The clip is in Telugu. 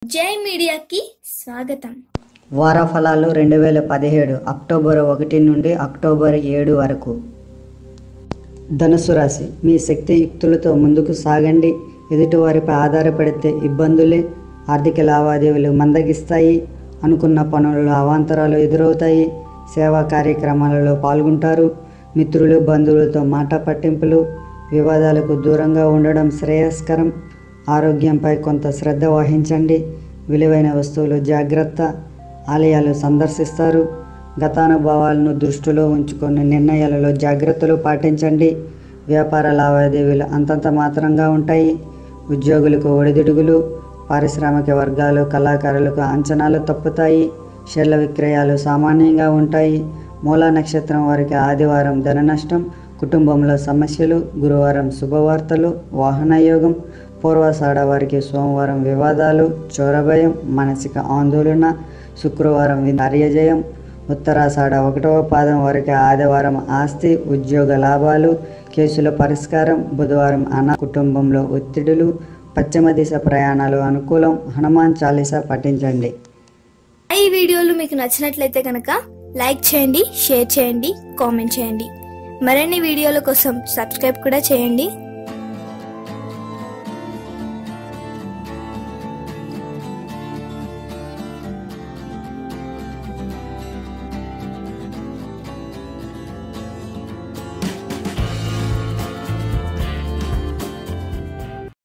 జై మీడియాకి స్వాగతం వారఫలాలు రెండు వేల పదిహేడు అక్టోబర్ ఒకటి నుండి అక్టోబర్ ఏడు వరకు ధనుసు రాశి మీ శక్తియుక్తులతో ముందుకు సాగండి ఎదుటివారిపై ఆధారపడితే ఇబ్బందులే ఆర్థిక లావాదేవీలు మందగిస్తాయి అనుకున్న పనులలో అవాంతరాలు ఎదురవుతాయి సేవా కార్యక్రమాలలో పాల్గొంటారు మిత్రులు బంధువులతో మాట పట్టింపులు వివాదాలకు దూరంగా ఉండడం శ్రేయస్కరం ఆరోగ్యంపై కొంత శ్రద్ధ వహించండి విలువైన వస్తువులు జాగ్రత్త ఆలయాలు సందర్శిస్తారు గతానుభవాలను దృష్టిలో ఉంచుకొని నిర్ణయాలలో జాగ్రత్తలు పాటించండి వ్యాపార లావాదేవీలు అంతంత మాత్రంగా ఉంటాయి ఉద్యోగులకు ఒడిదుడుగులు పారిశ్రామిక వర్గాలు కళాకారులకు అంచనాలు తప్పుతాయి షేర్ల విక్రయాలు సామాన్యంగా ఉంటాయి మూలా నక్షత్రం వారికి ఆదివారం ధన నష్టం కుటుంబంలో సమస్యలు గురువారం శుభవార్తలు వాహనయోగం పూర్వాషాఢ వారికి సోమవారం వివాదాలు చోరభయం మానసిక ఆందోళన శుక్రవారం కార్యజయం ఉత్తరాషాఢ ఒకటవ పాదం వారికి ఆదివారం ఆస్తి ఉద్యోగ లాభాలు కేసుల పరిష్కారం బుధవారం అనా కుటుంబంలో ఒత్తిడులు పశ్చిమ దిశ ప్రయాణాలు అనుకూలం హనుమాన్ చాలీసా పఠించండి ఈ వీడియోలు మీకు నచ్చినట్లయితే కనుక లైక్ చేయండి షేర్ చేయండి కామెంట్ చేయండి మరిన్ని వీడియోల కోసం సబ్స్క్రైబ్ కూడా చేయండి